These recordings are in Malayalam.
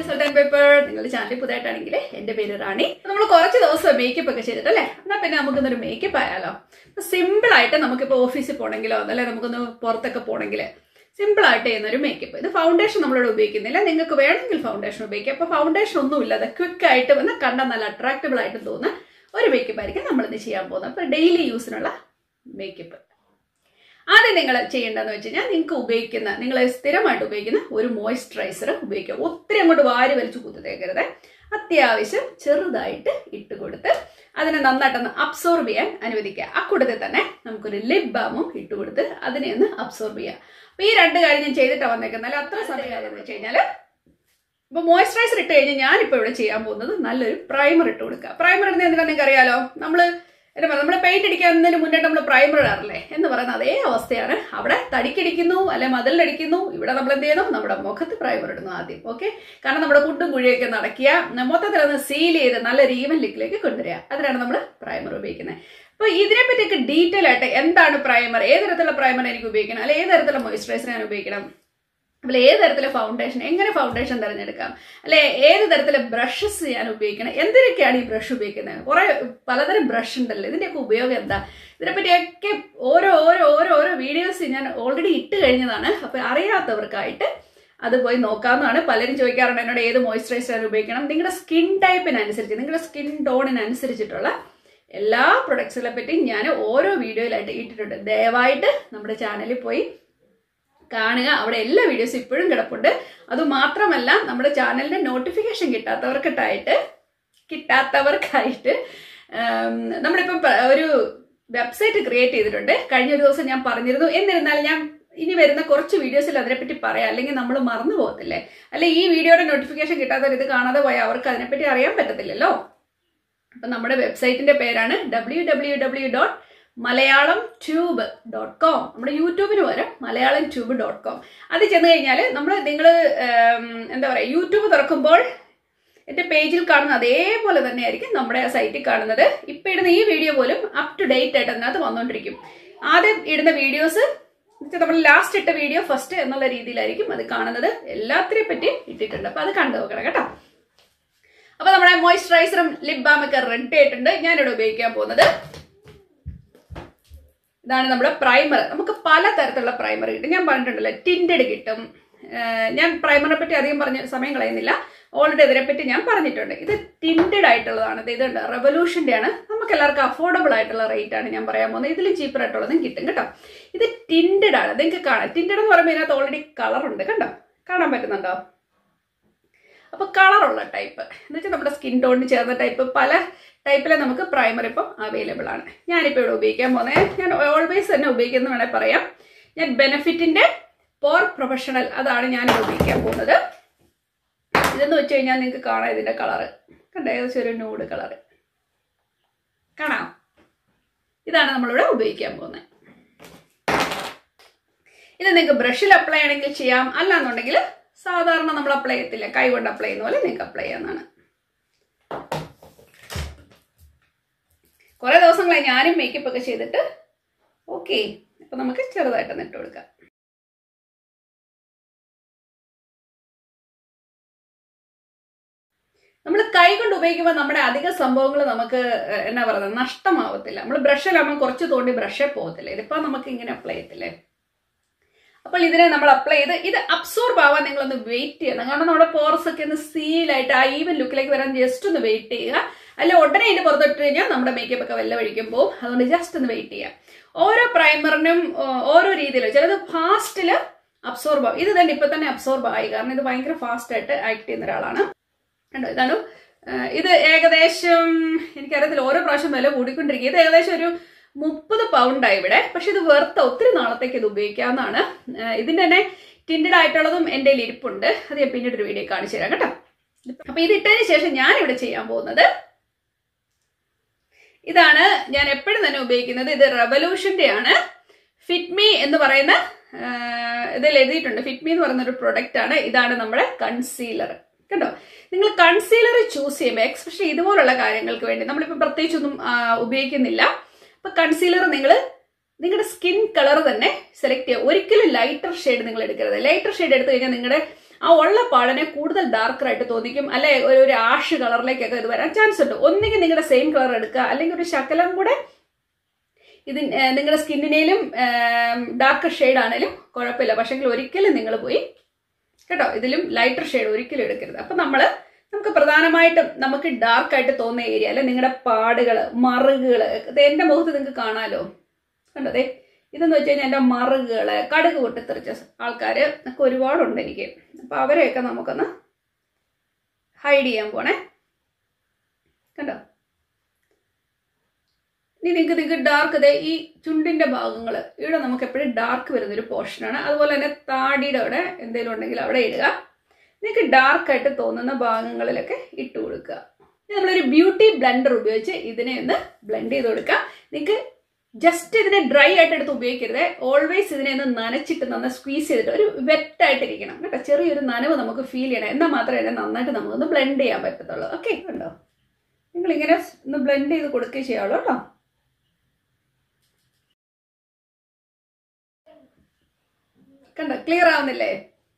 സോൾട്ട് ആൻഡ് പേപ്പർ നിങ്ങളുടെ ചാനൽ പുതിയതായിട്ടാണെങ്കിൽ എന്റെ പേര് റാണി നമ്മൾ കുറച്ച് ദിവസം മേക്കപ്പ് ഒക്കെ ചെയ്തിട്ടല്ലേ എന്നാ പിന്നെ നമുക്കൊന്നൊരു മേക്കപ്പ് ആയാലോ സിമ്പിൾ ആയിട്ട് നമുക്കിപ്പോൾ ഓഫീസിൽ പോകണമെങ്കിലോ അതല്ലേ നമുക്കൊന്ന് പുറത്തൊക്കെ പോകണമെങ്കിൽ സിമ്പിൾ ആയിട്ട് ചെയ്യുന്ന ഒരു മേക്കപ്പ് ഇത് ഫൗണ്ടേഷൻ നമ്മളിവിടെ ഉപയോഗിക്കുന്നില്ല നിങ്ങൾക്ക് വേണമെങ്കിൽ ഫൗണ്ടേഷൻ ഉപയോഗിക്കാം അപ്പോൾ ഫൗണ്ടേഷൻ ഒന്നും ഇല്ലാതെ ക്വിക്ക് ആയിട്ട് വന്ന് കണ്ടാൽ നല്ല അട്രാക്റ്റബിൾ ആയിട്ട് തോന്നുന്ന ഒരു മേക്കപ്പ് ആയിരിക്കും നമ്മളിന്ന് ചെയ്യാൻ പോകുന്നത് അപ്പോൾ ഡെയിലി യൂസിനുള്ള മേക്കപ്പ് ആദ്യം നിങ്ങൾ ചെയ്യേണ്ടതെന്ന് വെച്ച് കഴിഞ്ഞാൽ നിങ്ങൾക്ക് ഉപയോഗിക്കുന്ന നിങ്ങൾ സ്ഥിരമായിട്ട് ഉപയോഗിക്കുന്ന ഒരു മോയ്സ്ചറൈസർ ഉപയോഗിക്കുക ഒത്തിരി അങ്ങോട്ട് വാരി വലിച്ചു കുത്തിത്തേക്കരുത് അത്യാവശ്യം ചെറുതായിട്ട് ഇട്ട് കൊടുത്ത് അതിനെ നന്നായിട്ടൊന്ന് അബ്സോർബ് ചെയ്യാൻ അനുവദിക്കുക ആ കൂട്ടത്തിൽ തന്നെ നമുക്കൊരു ലിപ് ബാമും ഇട്ട് കൊടുത്ത് അതിനെ ഒന്ന് അബ്സോർബ് ചെയ്യുക അപ്പൊ ഈ രണ്ട് കാര്യം ഞാൻ ചെയ്തിട്ടാണ് വന്നേക്കുന്നത് അല്ല അത്ര സമയം കാര്യം എന്ന് വെച്ച് കഴിഞ്ഞാൽ ഇപ്പൊ മോയ്സ്ചറൈസർ ഇട്ട് കഴിഞ്ഞാൽ ഞാനിപ്പോൾ ഇവിടെ ചെയ്യാൻ പോകുന്നത് നല്ലൊരു പ്രൈമർ ഇട്ട് കൊടുക്കുക പ്രൈമർ ഇടുന്നത് എന്തിനാ നിങ്ങൾക്ക് അറിയാലോ നമ്മൾ എന്താ പറയുക നമ്മൾ പെയിന്റ് അടിക്കുന്നതിന് മുന്നേ നമ്മൾ പ്രൈമർ ഇടാറില്ലേ എന്ന് പറയുന്ന അതേ അവസ്ഥയാണ് അവിടെ തടിക്കടിക്കുന്നു അല്ലെ മതിലടിക്കുന്നു ഇവിടെ നമ്മൾ എന്ത് ചെയ്യുന്നു നമ്മുടെ മുഖത്ത് പ്രൈമർ ഇടുന്നു ആദ്യം ഓക്കെ കാരണം നമ്മുടെ കുട്ടും കുഴിയൊക്കെ നടക്കുക മൊത്തത്തിൽ ഒന്ന് സീൽ ചെയ്ത് നല്ലൊരു ഈവൻ ലിക്കിലേക്ക് കൊണ്ടുവരിക അതിനാണ് നമ്മൾ പ്രൈമർ ഉപയോഗിക്കുന്നത് അപ്പൊ ഇതിനെ പറ്റിയൊക്കെ ഡീറ്റെയിൽ ആയിട്ട് എന്താണ് പ്രൈമർ ഏത് തരത്തിലുള്ള പ്രൈമർ എനിക്ക് ഉപയോഗിക്കണം അല്ലെ ഏത് തരത്തിലുള്ള മോയ്സ്ചറൈസർ ഞാൻ ഉപയോഗിക്കണം അപ്പോൾ ഏത് തരത്തിലെ ഫൗണ്ടേഷൻ എങ്ങനെ ഫൗണ്ടേഷൻ തിരഞ്ഞെടുക്കാം അല്ലെ ഏത് തരത്തിലെ ബ്രഷസ് ഞാൻ ഉപയോഗിക്കണം എന്തിനൊക്കെയാണ് ഈ ബ്രഷ് ഉപയോഗിക്കുന്നത് കുറെ പലതരം ബ്രഷ് ഉണ്ടല്ലോ ഇതിന്റെയൊക്കെ ഉപയോഗം എന്താ ഇതിനെപ്പറ്റിയൊക്കെ ഓരോ ഓരോ ഓരോ ഓരോ വീഡിയോസ് ഞാൻ ഓൾറെഡി ഇട്ട് കഴിഞ്ഞതാണ് അപ്പോൾ അറിയാത്തവർക്കായിട്ട് അത് പോയി നോക്കാവുന്നതാണ് പലരും ചോദിക്കാറുണ്ട് എന്നോട് ഏത് മോയ്സ്ചറൈസർ ഉപയോഗിക്കണം നിങ്ങളുടെ സ്കിൻ ടൈപ്പിനനുസരിച്ച് നിങ്ങളുടെ സ്കിൻ ടോണിനനുസരിച്ചിട്ടുള്ള എല്ലാ പ്രൊഡക്ട്സുകളെ പറ്റി ഞാൻ ഓരോ വീഡിയോയിലായിട്ട് ഇട്ടിട്ടുണ്ട് ദയവായിട്ട് നമ്മുടെ ചാനലിൽ പോയി കാണുക അവിടെ എല്ലാ വീഡിയോസും ഇപ്പോഴും കിടപ്പുണ്ട് അതുമാത്രമല്ല നമ്മുടെ ചാനലിന്റെ നോട്ടിഫിക്കേഷൻ കിട്ടാത്തവർക്കിട്ടായിട്ട് കിട്ടാത്തവർക്കായിട്ട് നമ്മളിപ്പം പ- ഒരു വെബ്സൈറ്റ് ക്രിയേറ്റ് ചെയ്തിട്ടുണ്ട് കഴിഞ്ഞ ഒരു ദിവസം ഞാൻ പറഞ്ഞിരുന്നു എന്നിരുന്നാൽ ഞാൻ ഇനി വരുന്ന കുറച്ച് വീഡിയോസിൽ അതിനെപ്പറ്റി പറയാം അല്ലെങ്കിൽ നമ്മൾ മറന്നു പോകത്തില്ലേ അല്ലെ ഈ വീഡിയോയുടെ നോട്ടിഫിക്കേഷൻ കിട്ടാത്തവർ ഇത് കാണാതെ പോയാൽ അവർക്ക് അതിനെപ്പറ്റി അറിയാൻ പറ്റത്തില്ലല്ലോ അപ്പൊ നമ്മുടെ വെബ്സൈറ്റിന്റെ പേരാണ് W W W dot Malayalam tube dot com നമ്മുടെ യൂട്യൂബിന് പകരം മലയാളം ട്യൂബ് ഡോട്ട് കോം അത് ചെന്ന് കഴിഞ്ഞാൽ നമ്മൾ നിങ്ങൾ എന്താ പറയുക യൂട്യൂബ് തുറക്കുമ്പോൾ എൻ്റെ പേജിൽ കാണുന്ന അതേപോലെ തന്നെയായിരിക്കും നമ്മുടെ സൈറ്റിൽ കാണുന്നത് ഇപ്പം ഇടുന്ന ഈ വീഡിയോ പോലും അപ് ടു ഡേറ്റ് ആയിട്ട് അതിനകത്ത് വന്നുകൊണ്ടിരിക്കും ആദ്യം ഇടുന്ന വീഡിയോസ് നമ്മൾ ലാസ്റ്റ് ഇട്ട വീഡിയോ ഫസ്റ്റ് എന്നുള്ള രീതിയിലായിരിക്കും അത് കാണുന്നത് എല്ലാത്തിനെ പറ്റി ഇട്ടിട്ടുണ്ട് അപ്പൊ അത് കണ്ടു നോക്കണം കേട്ടോ അപ്പൊ നമ്മുടെ മോയ്സ്ചറൈസറും ലിപ് ബാം ഒക്കെ റെഡി ആയിട്ടുണ്ട് ഞാനിവിടെ ഉപയോഗിക്കാൻ പോകുന്നത് ഇതാണ് നമ്മുടെ പ്രൈമർ നമുക്ക് പല തരത്തിലുള്ള പ്രൈമർ കിട്ടും ഞാൻ പറഞ്ഞിട്ടുണ്ടല്ലോ ടിൻഡഡ് കിട്ടും ഏഹ് ഞാൻ പ്രൈമറിനെ പറ്റി അധികം പറഞ്ഞ സമയം കളയുന്നില്ല ഓൾറെഡി ഇതിനെപ്പറ്റി ഞാൻ പറഞ്ഞിട്ടുണ്ട് ഇത് ടിൻഡഡ് ആയിട്ടുള്ളതാണ് ഇത് ഇതുണ്ട് റെവല്യൂഷന്റെ ആണ് നമുക്ക് എല്ലാവർക്കും അഫോർഡബിൾ ആയിട്ടുള്ള റേറ്റ് ആണ് ഞാൻ പറയാൻ പോകുന്നത് ഇതിലും ചീപ്പർ ആയിട്ടുള്ളതും കിട്ടും കേട്ടോ ഇത് ടിൻഡഡ് ആണ് നിങ്ങൾക്ക് കാണാം ടിൻഡഡ് എന്ന് പറയുമ്പോൾ ഇതിനകത്ത് ഓൾറെഡി കളർ ഉണ്ട് കണ്ടോ കാണാൻ പറ്റുന്നുണ്ടോ അപ്പൊ കളറുള്ള ടൈപ്പ് എന്ന് വെച്ചാൽ നമ്മുടെ സ്കിൻ ടോണിന് ചേർന്ന ടൈപ്പ് പല ടൈപ്പിലെ നമുക്ക് പ്രൈമർ ഇപ്പം അവൈലബിൾ ആണ് ഞാനിപ്പോൾ ഇവിടെ ഉപയോഗിക്കാൻ പോകുന്നത് ഞാൻ ഓൾവേസ് തന്നെ ഉപയോഗിക്കുന്ന വേണേൽ പറയാം ഞാൻ ബെനഫിറ്റിന്റെ പോർ പ്രൊഫഷണൽ അതാണ് ഞാൻ ഉപയോഗിക്കാൻ പോകുന്നത് ഇതെന്ന് വെച്ച് കഴിഞ്ഞാൽ നിങ്ങൾക്ക് കാണാം ഇതിന്റെ കളറ് കണ്ട ഏകദേശം ഒരു നൂഡ് കളറ് കാണാം ഇതാണ് നമ്മളിവിടെ ഉപയോഗിക്കാൻ പോകുന്നത് ഇത് നിങ്ങൾക്ക് ബ്രഷിൽ അപ്ലൈ ചെയ്യണമെങ്കിൽ ചെയ്യാം അല്ലാന്നുണ്ടെങ്കിൽ സാധാരണ നമ്മൾ അപ്ലൈ ചെയ്യത്തില്ല കൈ കൊണ്ട് അപ്ലൈ ചെയ്യുന്ന പോലെ നിങ്ങൾക്ക് അപ്ലൈ ചെയ്യാവുന്നതാണ് കുറെ ദിവസങ്ങളായി ഞാനും മേക്കപ്പ് ഒക്കെ ചെയ്തിട്ട് ഓക്കെ അപ്പൊ നമുക്ക് ചെറുതായിട്ടൊന്ന് ഇട്ട് കൊടുക്കാം നമ്മൾ കൈ കൊണ്ട് ഉപയോഗിക്കുമ്പോൾ നമ്മുടെ അധിക സംഭവങ്ങൾ നമുക്ക് ഏഹ്, എന്നാ പറയുന്നത് നഷ്ടമാവത്തില്ല നമ്മൾ ബ്രഷിലാകുമ്പോൾ കുറച്ച് തോണ്ടി ബ്രഷേ പോകത്തില്ല ഇതിപ്പോ നമുക്ക് ഇങ്ങനെ അപ്ലൈ ചെയ്യത്തില്ലേ അപ്പോൾ ഇതിനെ നമ്മൾ അപ്ലൈ ചെയ്ത് ഇത് അബ്സോർബ് ആവാൻ നിങ്ങളൊന്ന് വെയിറ്റ് ചെയ്യണം കാരണം നമ്മുടെ പോർസ് ഒക്കെ ഒന്ന് സീലായിട്ട് ആ ഈവൻ ലുക്കിലേക്ക് വരാൻ ജസ്റ്റ് ഒന്ന് വെയിറ്റ് ചെയ്യുക അല്ല ഉടനെ ഇതിന് പുറത്തിട്ട് കഴിഞ്ഞാൽ നമ്മുടെ മേക്കപ്പ് ഒക്കെ വല്ല വഴിക്കും പോകും അതുകൊണ്ട് ജസ്റ്റ് ഒന്ന് വെയിറ്റ് ചെയ്യുക ഓരോ പ്രൈമറിനും ഓ- ഓരോ രീതിയിലും ചിലത് ഫാസ്റ്റിൽ അബ്സോർബ് ആവും ഇത് തന്നെ ഇപ്പൊ തന്നെ അബ്സോർബ് ആയി കാരണം ഇത് ഭയങ്കര ഫാസ്റ്റ് ആയിട്ട് ആക്ട് ചെയ്യുന്ന ഒരാളാണ് കണ്ടോ ഇതാണ് ആ, ഇത് ഏകദേശം എനിക്കറിയത്തില്ല ഓരോ പ്രാവശ്യം വില കൂടിക്കൊണ്ടിരിക്കുക ഇത് ഏകദേശം ഒരു മുപ്പത് പൗണ്ടായി ഇവിടെ പക്ഷെ ഇത് വെറുത്ത ഒത്തിരി നാളത്തേക്ക് ഇത് ഉപയോഗിക്കാവുന്നതാണ് ആ, ഇതിന്റെ തന്നെ ടിൻഡഡ് ആയിട്ടുള്ളതും എൻ്റെ കയ്യിൽ ഇരിപ്പുണ്ട് അത് ഞാൻ പിന്നീട് ഒരു വീഡിയോ കാണിച്ചു തരാം കേട്ടോ അപ്പൊ ഇത് ഇട്ടതിന് ശേഷം ഞാൻ ഇവിടെ ചെയ്യാൻ പോകുന്നത് ഇതാണ് ഞാൻ എപ്പോഴും തന്നെ ഉപയോഗിക്കുന്നത് ഇത് റെവല്യൂഷന്റെ ആണ് ഫിറ്റ്മി എന്ന് പറയുന്ന ആ, ഇതിൽ എഴുതിയിട്ടുണ്ട് ഫിറ്റ്മി എന്ന് പറയുന്ന ഒരു പ്രൊഡക്റ്റ് ആണ് ഇതാണ് നമ്മുടെ കൺസീലർ കണ്ടോ നിങ്ങൾ കൺസീലർ ചൂസ് ചെയ്യുമ്പോൾ എക്സ്പെഷ്യലി ഇതുപോലുള്ള കാര്യങ്ങൾക്ക് വേണ്ടി നമ്മളിപ്പോൾ പ്രത്യേകിച്ചൊന്നും ആ, ഉപയോഗിക്കുന്നില്ല അപ്പൊ കൺസീലർ നിങ്ങൾ നിങ്ങളുടെ സ്കിൻ കളർ തന്നെ സെലക്ട് ചെയ്യുക ഒരിക്കലും ലൈറ്റർ ഷെയ്ഡ് നിങ്ങൾ എടുക്കരുത് ലൈറ്റർ ഷെയ്ഡ് എടുത്തു കഴിഞ്ഞാൽ നിങ്ങളുടെ ആ ഉള്ള പാടിനെ കൂടുതൽ ഡാർക്കറായിട്ട് തോന്നിക്കും അല്ലെ ഒരു ഒരു ആഷ് കളറിലേക്കൊക്കെ ഇത് വരാൻ ചാൻസ് ഉണ്ട് ഒന്നുകിൽ നിങ്ങളുടെ സെയിം കളർ എടുക്കുക അല്ലെങ്കിൽ ഒരു ശകലം കൂടെ ഇത് നിങ്ങളുടെ സ്കിന്നിനേലും ഡാർക്ക് ഷെയ്ഡ് ആണെങ്കിലും കുഴപ്പമില്ല പക്ഷെങ്കിൽ ഒരിക്കലും നിങ്ങൾ പോയി കേട്ടോ ഇതിലും ലൈറ്റർ ഷെയ്ഡ് ഒരിക്കലും എടുക്കരുത് അപ്പം നമ്മൾ നമുക്ക് പ്രധാനമായിട്ടും നമുക്ക് ഡാർക്ക് ആയിട്ട് തോന്നുന്ന ഏരിയ അല്ലെ നിങ്ങളുടെ പാടുകൾ മറുകുകൾ ഇത് എൻ്റെ മുഖത്ത് നിങ്ങൾക്ക് കാണാലോ കണ്ടോ ദേ ഇതെന്ന് വെച്ച് കഴിഞ്ഞാൽ എൻ്റെ മറുകുകൾ കടുക് പൊട്ടിത്തെറിച്ച ആൾക്കാർ ഒക്കെ ഒരുപാടുണ്ട് എനിക്ക് അപ്പോൾ അവരെയൊക്കെ നമുക്കൊന്ന് ഹൈഡ് ചെയ്യാൻ പോണേ കണ്ടോ ഇനി നിങ്ങൾക്ക് നിങ്ങൾക്ക് ഡാർക്ക് ഇതേ ഈ ചുണ്ടിന്റെ ഭാഗങ്ങൾ ഇവിടെ നമുക്ക് എപ്പോഴും ഡാർക്ക് വരുന്ന ഒരു പോർഷനാണ് അതുപോലെ തന്നെ താടിയുടെ അവിടെ എന്തെങ്കിലും ഉണ്ടെങ്കിൽ അവിടെ ഇടുക നിങ്ങൾക്ക് ഡാർക്ക് ആയിട്ട് തോന്നുന്ന ഭാഗങ്ങളിലൊക്കെ ഇട്ട് കൊടുക്കുക ഇനി നമ്മളൊരു ബ്യൂട്ടി ബ്ലെൻഡർ ഉപയോഗിച്ച് ഇതിനെ ഒന്ന് ബ്ലെൻഡ് ചെയ്ത് കൊടുക്കുക നിങ്ങൾക്ക് ജസ്റ്റ് ഇതിനെ ഡ്രൈ ആയിട്ട് എടുത്ത് ഉപയോഗിക്കരുത് ഓൾവേസ് ഇതിനെ ഒന്ന് നനച്ചിട്ട് നന്നായി സ്ക്വീസ് ചെയ്തിട്ട് ഒരു വെറ്റ് ആയിട്ടിരിക്കണം കേട്ടോ ചെറിയൊരു നനവ് നമുക്ക് ഫീൽ ചെയ്യണം എന്നാൽ മാത്രമേ ഇതിനെ നന്നായിട്ട് നമുക്കൊന്ന് ബ്ലെൻഡ് ചെയ്യാൻ പറ്റത്തുള്ളൂ ഓക്കെ ഉണ്ടോ നിങ്ങൾ ഇങ്ങനെ ഒന്ന് ബ്ലെൻഡ് ചെയ്ത് കൊടുക്കുകയും ചെയ്യാവുള്ളൂ കേട്ടോ കണ്ടോ ക്ലിയർ ആവുന്നില്ലേ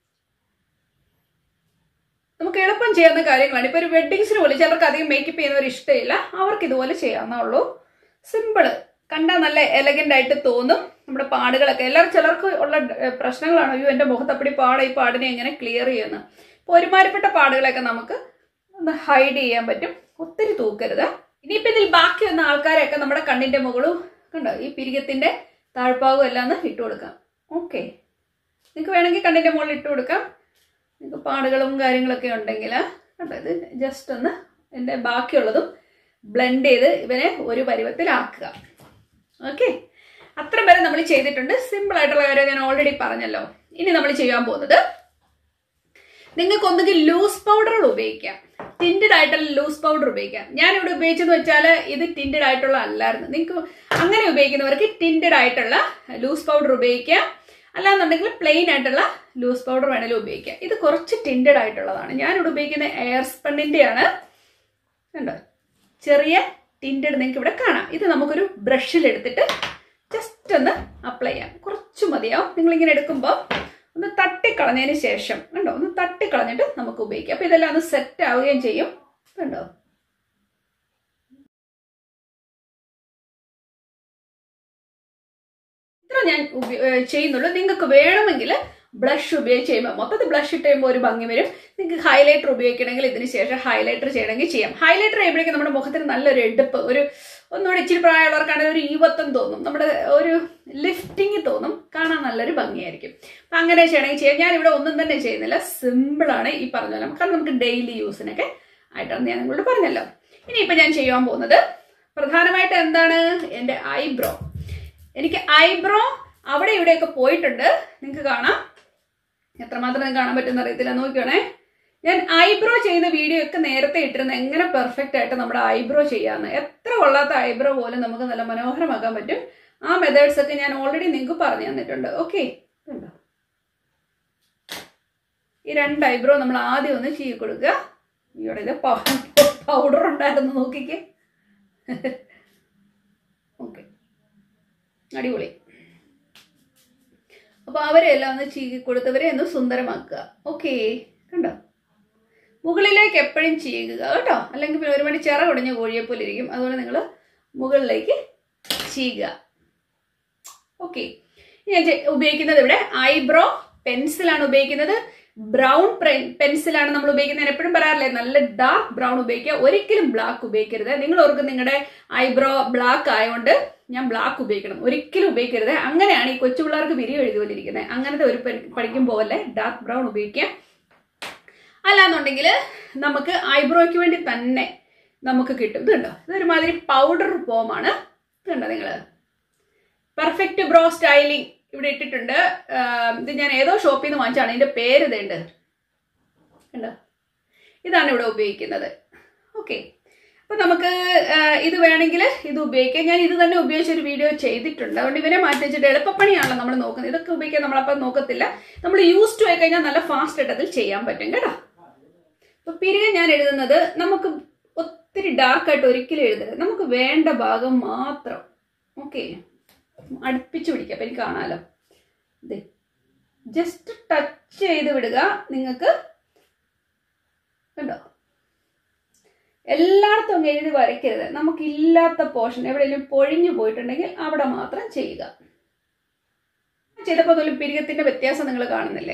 നമുക്ക് എളുപ്പം ചെയ്യാവുന്ന കാര്യങ്ങളാണ് ഇപ്പൊ ഒരു വെഡിങ്സിന് പോലെ ചിലർക്ക് അധികം മേക്കപ്പ് ചെയ്യുന്നവർ ഇഷ്ടമില്ല അവർക്ക് ഇതുപോലെ ചെയ്യാവുന്നുള്ളൂ സിമ്പിള് കണ്ടാൽ നല്ല എലഗന്റ് ആയിട്ട് തോന്നും നമ്മുടെ പാടുകളൊക്കെ എല്ലാവരും ചിലർക്ക് ഉള്ള ഏഹ്, പ്രശ്നങ്ങളാണ് അയ്യോ എൻ്റെ മുഖത്തപ്പടി പാട ഈ പാടിനെ എങ്ങനെ ക്ലിയർ ചെയ്യുന്നു അപ്പോൾ ഒരുമാതിരിപ്പെട്ട പാടുകളൊക്കെ നമുക്ക് ഒന്ന് ഹൈഡ് ചെയ്യാൻ പറ്റും ഒത്തിരി തൂക്കരുത് ഇനിയിപ്പോൾ ഇതിൽ ബാക്കി വന്ന ആൾക്കാരെയൊക്കെ നമ്മുടെ കണ്ണിന്റെ മുകളും കണ്ടോ ഈ പിരികത്തിന്റെ താഴ്ഭാഗവും എല്ലാം ഒന്ന് ഇട്ട് കൊടുക്കാം ഓക്കെ നിങ്ങൾക്ക് വേണമെങ്കിൽ കണ്ണിന്റെ മുകളിൽ ഇട്ട് കൊടുക്കാം നിങ്ങൾക്ക് പാടുകളും കാര്യങ്ങളൊക്കെ ഉണ്ടെങ്കിൽ കണ്ടോ ഇത് ജസ്റ്റ് ഒന്ന് എൻ്റെ ബാക്കിയുള്ളതും ബ്ലെൻഡ് ചെയ്ത് ഇവനെ ഒരു പരുവത്തിലാക്കുക ഓക്കെ അത്ര വരെ നമ്മൾ ചെയ്തിട്ടുണ്ട് സിമ്പിൾ ആയിട്ടുള്ള കാര്യം ഞാൻ ഓൾറെഡി പറഞ്ഞല്ലോ ഇനി നമ്മൾ ചെയ്യാൻ പോകുന്നത് നിങ്ങൾക്ക് ഒന്നുകിൽ ലൂസ് പൗഡറുകൾ ഉപയോഗിക്കാം ടിൻറ്റഡ് ആയിട്ടുള്ള ലൂസ് പൗഡർ ഉപയോഗിക്കാം ഞാൻ ഇവിടെ ഉപയോഗിച്ചെന്ന് വെച്ചാൽ ഇത് ടിൻറ്റഡ് ആയിട്ടുള്ള അല്ലായിരുന്നു നിങ്ങൾക്ക് അങ്ങനെ ഉപയോഗിക്കുന്നവർക്ക് ടിൻറ്റഡ് ആയിട്ടുള്ള ലൂസ് പൗഡർ ഉപയോഗിക്കാം അല്ലാന്നുണ്ടെങ്കിൽ പ്ലെയിൻ ആയിട്ടുള്ള ലൂസ് പൗഡർ വേണമെങ്കിലും ഉപയോഗിക്കാം ഇത് കുറച്ച് ടിൻറ്റഡ് ആയിട്ടുള്ളതാണ് ഞാനിവിടെ ഉപയോഗിക്കുന്ന എയർ സ്പണ്ണിൻ്റെയാണ് കണ്ടോ ചെറിയ ടിൻറ്റഡ് നിങ്ങൾക്ക് ഇവിടെ കാണാം ഇത് നമുക്കൊരു ബ്രഷിൽ എടുത്തിട്ട് ജസ്റ്റ് ഒന്ന് അപ്ലൈ ചെയ്യാം കുറച്ച് മതിയാവും നിങ്ങളിങ്ങനെ എടുക്കുമ്പോൾ ഒന്ന് തട്ടിക്കളഞ്ഞതിന് ശേഷം കണ്ടോ ഒന്ന് തട്ടിക്കളഞ്ഞിട്ട് നമുക്ക് ഉപയോഗിക്കാം അപ്പൊ ഇതെല്ലാം ഒന്ന് സെറ്റ് ആവുകയും ചെയ്യും കണ്ടോ ഇത്ര ഞാൻ ഉപ- ഏഹ് ചെയ്യുന്നുള്ളൂ നിങ്ങൾക്ക് വേണമെങ്കിൽ ബ്ലഷ് ഉപയോഗിച്ച് ചെയ്യുമ്പോൾ മൊത്തത്തിൽ ബ്ലഷ് ഇട്ട് കഴിയുമ്പോൾ ഒരു ഭംഗി വരും നിങ്ങൾക്ക് ഹൈലൈറ്റർ ഉപയോഗിക്കണമെങ്കിൽ ഇതിന് ശേഷം ഹൈലൈറ്റർ ചെയ്യണമെങ്കിൽ ചെയ്യാം ഹൈലൈറ്റർ ചെയ്യുമ്പോഴേക്കും നമ്മുടെ മുഖത്തിന് നല്ലൊരു എടുപ്പ് ഒരു ഒന്നുകൂടി ഇച്ചിരി പ്രായമുള്ളവർക്കാണെങ്കിൽ ഒരു ഈവത്വം തോന്നും നമ്മുടെ ഒരു ലിഫ്റ്റിംഗ് തോന്നും കാണാൻ നല്ലൊരു ഭംഗിയായിരിക്കും അപ്പം അങ്ങനെ ചെയ്യണമെങ്കിൽ ചെയ്യാം ഞാൻ ഇവിടെ ഒന്നും തന്നെ ചെയ്യുന്നില്ല സിമ്പിളാണ് ഈ പറഞ്ഞ പോലെ കാരണം നമുക്ക് ഡെയിലി യൂസിനൊക്കെ ആയിട്ടാണ് ഞാൻ നിങ്ങളോട് പറഞ്ഞല്ലോ ഇനിയിപ്പോൾ ഞാൻ ചെയ്യാൻ പോകുന്നത് പ്രധാനമായിട്ട് എന്താണ് എൻ്റെ ഐബ്രോ എനിക്ക് ഐബ്രോ അവിടെ ഇവിടെയൊക്കെ പോയിട്ടുണ്ട് നിങ്ങൾക്ക് കാണാം എത്രമാത്രം നിങ്ങൾക്ക് കാണാൻ പറ്റുമെന്ന് അറിയത്തില്ല നോക്കിയോണേ ഞാൻ ഐബ്രോ ചെയ്യുന്ന വീഡിയോ ഒക്കെ നേരത്തെ ഇട്ടിരുന്ന എങ്ങനെ പെർഫെക്റ്റ് ആയിട്ട് നമ്മുടെ ഐബ്രോ ചെയ്യാന്ന് എത്ര കൊള്ളാത്ത ഐബ്രോ പോലും നമുക്ക് നല്ല മനോഹരമാക്കാൻ പറ്റും ആ മെത്തേഡ്സ് ഒക്കെ ഞാൻ ഓൾറെഡി നിങ്ങൾക്ക് പറഞ്ഞു തന്നിട്ടുണ്ട് ഓക്കെ ഉണ്ടോ ഈ രണ്ട് ഐബ്രോ നമ്മൾ ആദ്യം ഒന്ന് ചെയ്ത് കൊടുക്കുക ഇവിടെ ഇത് പൗഡർ ഉണ്ടായിരുന്നു നോക്കിക്കേ ഓക്കെ അടിപൊളി അപ്പൊ അവരെ എല്ലാം ഒന്ന് ചീകി കൊടുത്തവരെ ഒന്ന് സുന്ദരമാക്കുക ഓക്കെ കണ്ടോ മുകളിലേക്ക് എപ്പോഴും ചീകുക കേട്ടോ അല്ലെങ്കിൽ പിന്നെ ഒരു മണി ചിറ കുടഞ്ഞ കോഴിയെ പോലെ ഇരിക്കും അതുപോലെ നിങ്ങൾ മുകളിലേക്ക് ചീകുക ഓക്കെ ഞാൻ ചെ- ഉപയോഗിക്കുന്നത് ഇവിടെ ഐബ്രോ പെൻസിലാണ് ഉപയോഗിക്കുന്നത് ബ്രൗൺ പെൻസിലാണ് നമ്മൾ ഉപയോഗിക്കുന്നത് ഞാൻ എപ്പോഴും പറയാറില്ലേ നല്ല ഡാർക്ക് ബ്രൗൺ ഉപയോഗിക്കുക ഒരിക്കലും ബ്ലാക്ക് ഉപയോഗിക്കരുത് നിങ്ങൾ ഓർക്കും നിങ്ങളുടെ ഐബ്രോ ബ്ലാക്ക് ആയതുകൊണ്ട് ഞാൻ ബ്ലാക്ക് ഉപയോഗിക്കണം ഒരിക്കലും ഉപയോഗിക്കരുത് അങ്ങനെയാണ് ഈ കൊച്ചു പിള്ളേർക്ക് വിരി എഴുതുപോലിരിക്കുന്നത് അങ്ങനത്തെ ഒരു പെൻ- പഠിക്കുമ്പോൾ പോലെ ഡാർക്ക് ബ്രൗൺ ഉപയോഗിക്കാം അല്ലാന്നുണ്ടെങ്കിൽ നമുക്ക് ഐബ്രോയ്ക്ക് വേണ്ടി തന്നെ നമുക്ക് കിട്ടും ഇത് കണ്ടോ ഇതൊരുമാതിരി പൗഡർ ഫോമാണ് ഇത് കണ്ടോ നിങ്ങൾ പെർഫെക്റ്റ് ബ്രോ സ്റ്റൈലിംഗ് ഇവിടെ ഇട്ടിട്ടുണ്ട് ആഹ് ഇത് ഞാൻ ഏതോ ഷോപ്പിൽ നിന്ന് വാങ്ങിച്ചാണ് ഇതിന്റെ പേര് ഇതുണ്ട് കണ്ടോ ഇതാണ് ഇവിടെ ഉപയോഗിക്കുന്നത് ഓക്കെ അപ്പൊ നമുക്ക് ആഹ് ഇത് വേണമെങ്കിൽ ഇത് ഉപയോഗിക്കാം ഞാൻ ഇത് തന്നെ ഉപയോഗിച്ച ഒരു വീഡിയോ ചെയ്തിട്ടുണ്ട് അതുകൊണ്ട് ഇവരെ മാറ്റി വെച്ചിട്ട് എളുപ്പപ്പണിയാണല്ലോ നമ്മൾ നോക്കുന്നത് ഇതൊക്കെ ഉപയോഗിക്കാൻ നമ്മളപ്പം നോക്കത്തില്ല നമ്മൾ യൂസ് ടു ആയി കഴിഞ്ഞാൽ നല്ല ഫാസ്റ്റ് ആയിട്ട് അതിൽ ചെയ്യാൻ പറ്റും കേട്ടോ അപ്പൊ പിരികെ ഞാൻ എഴുതുന്നത് നമുക്ക് ഒത്തിരി ഡാർക്കായിട്ട് ഒരിക്കലും എഴുതരുത് നമുക്ക് വേണ്ട ഭാഗം മാത്രം ഓക്കെ അടുപ്പിച്ച് പിടിക്കാം അപ്പൊ എനിക്ക് കാണാലോ ദേ ജസ്റ്റ് ടച്ച് ചെയ്ത് വിടുക നിങ്ങൾക്ക് കണ്ടോ എല്ലായിടത്തും അങ്ങ് എഴുതി വരയ്ക്കരുത് നമുക്കില്ലാത്ത പോർഷൻ എവിടെയെങ്കിലും പൊഴിഞ്ഞു പോയിട്ടുണ്ടെങ്കിൽ അവിടെ മാത്രം ചെയ്യുക ചെയ്തപ്പോൾ പോലും പിരികത്തിന്റെ വ്യത്യാസം നിങ്ങൾ കാണുന്നില്ലേ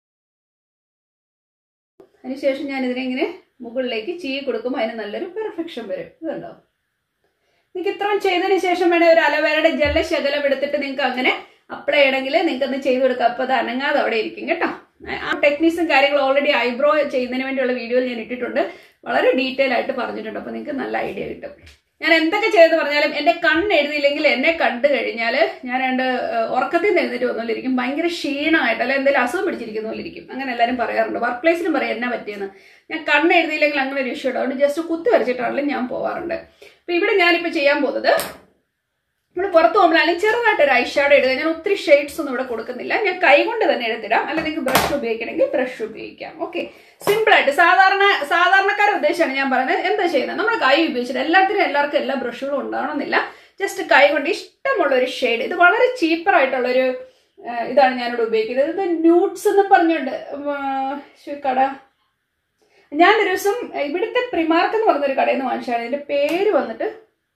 അതിനുശേഷം ഞാൻ ഇതിനെ ഇങ്ങനെ മുകളിലേക്ക് ചീ കൊടുക്കുമ്പോൾ അതിന് നല്ലൊരു പെർഫെക്ഷൻ വരും ഇതുണ്ടോ നിങ്ങൾക്ക് ഇത്രയും ചെയ്തതിന് ശേഷം വേണേൽ ഒരു അലവേരയുടെ ജലശകലം എടുത്തിട്ട് നിങ്ങൾക്ക് അങ്ങനെ അപ്ലൈ ചെയ്യണമെങ്കിൽ നിങ്ങൾക്ക് ഒന്ന് ചെയ്ത് കൊടുക്കാം അപ്പോൾ അത് അനങ്ങാതെ അവിടെ ഇരിക്കും കേട്ടോ ആ ടെക്നീക്സും കാര്യങ്ങളും ഓൾറെഡി ഐബ്രോ ചെയ്യുന്നതിന് വേണ്ടിയുള്ള വീഡിയോയിൽ ഞാൻ ഇട്ടിട്ടുണ്ട് വളരെ ഡീറ്റെയിൽ ആയിട്ട് പറഞ്ഞിട്ടുണ്ട് അപ്പോൾ നിങ്ങൾക്ക് നല്ല ഐഡിയ കിട്ടും ഞാൻ എന്തൊക്കെ ചെയ്തെന്ന് പറഞ്ഞാലും എൻ്റെ കണ്ണ് എഴുതിയില്ലെങ്കിൽ എന്നെ കണ്ടു കഴിഞ്ഞാൽ ഞാൻ രണ്ട് ഉറക്കത്തിൽ നിന്ന് എഴുന്നേറ്റ് വന്നോലിരിക്കും ഭയങ്കര ക്ഷീണമായിട്ട് അല്ലെങ്കിൽ എന്തെങ്കിലും അസുഖം പിടിച്ചിരിക്കുന്ന പോലെ ഇരിക്കും അങ്ങനെ എല്ലാവരും പറയാറുണ്ട് വർക്ക് പ്ലേസിലും പറയും എന്നാ പറ്റിയെന്ന് ഞാൻ കണ്ണ് എഴുതിയില്ലെങ്കിൽ അങ്ങനെ ഒരു ഇഷ്യൂ ഉണ്ട് അതുകൊണ്ട് ജസ്റ്റ് കുത്തി വരച്ചിട്ടാണെങ്കിലും ഞാൻ പോവാറുണ്ട് അപ്പോൾ ഇവിടെ ഞാനിപ്പോൾ ചെയ്യാൻ പോകുന്നത് നമ്മൾ പുറത്ത് പോകുമ്പോഴാണെങ്കിൽ ചെറുതായിട്ട് ഒരു ഐഷാഡോ ഇടുക ഞാൻ ഒത്തിരി ഷെയ്ഡ്സ് ഒന്നും ഇവിടെ കൊടുക്കുന്നില്ല ഞാൻ കൈ കൊണ്ട് തന്നെ എടുത്തിടാം അല്ലെങ്കിൽ നിങ്ങൾക്ക് ബ്രഷ് ഉപയോഗിക്കണമെങ്കിൽ ബ്രഷ് ഉപയോഗിക്കാം ഓക്കെ സിമ്പിൾ ആയിട്ട് സാധാരണ സാധാരണക്കാരെ ഉദ്ദേശമാണ് ഞാൻ പറയുന്നത് എന്താ ചെയ്യുന്നത് നമ്മൾ കൈ ഉപയോഗിച്ചിട്ട് എല്ലാത്തിനും എല്ലാവർക്കും എല്ലാ ബ്രഷുകളും ഉണ്ടാവണമെന്നില്ല ജസ്റ്റ് കൈ കൊണ്ട് ഇഷ്ടമുള്ള ഒരു ഷെയ്ഡ് ഇത് വളരെ ചീപ്പർ ആയിട്ടുള്ളൊരു ആ, ഇതാണ് ഞാനിവിടെ ഉപയോഗിക്കുന്നത് ഇത് ന്യൂട്ട്സ് എന്ന് പറഞ്ഞുകൊണ്ട് ഉം, ആ, ശ്ശെ, കട ഞാനൊരു ദിവസം ഇവിടുത്തെ പ്രിമാർക്ക് എന്ന് പറഞ്ഞൊരു കടയിൽ നിന്ന് വാങ്ങിച്ചതാണ് ഇതിന്റെ പേര് വന്നിട്ട്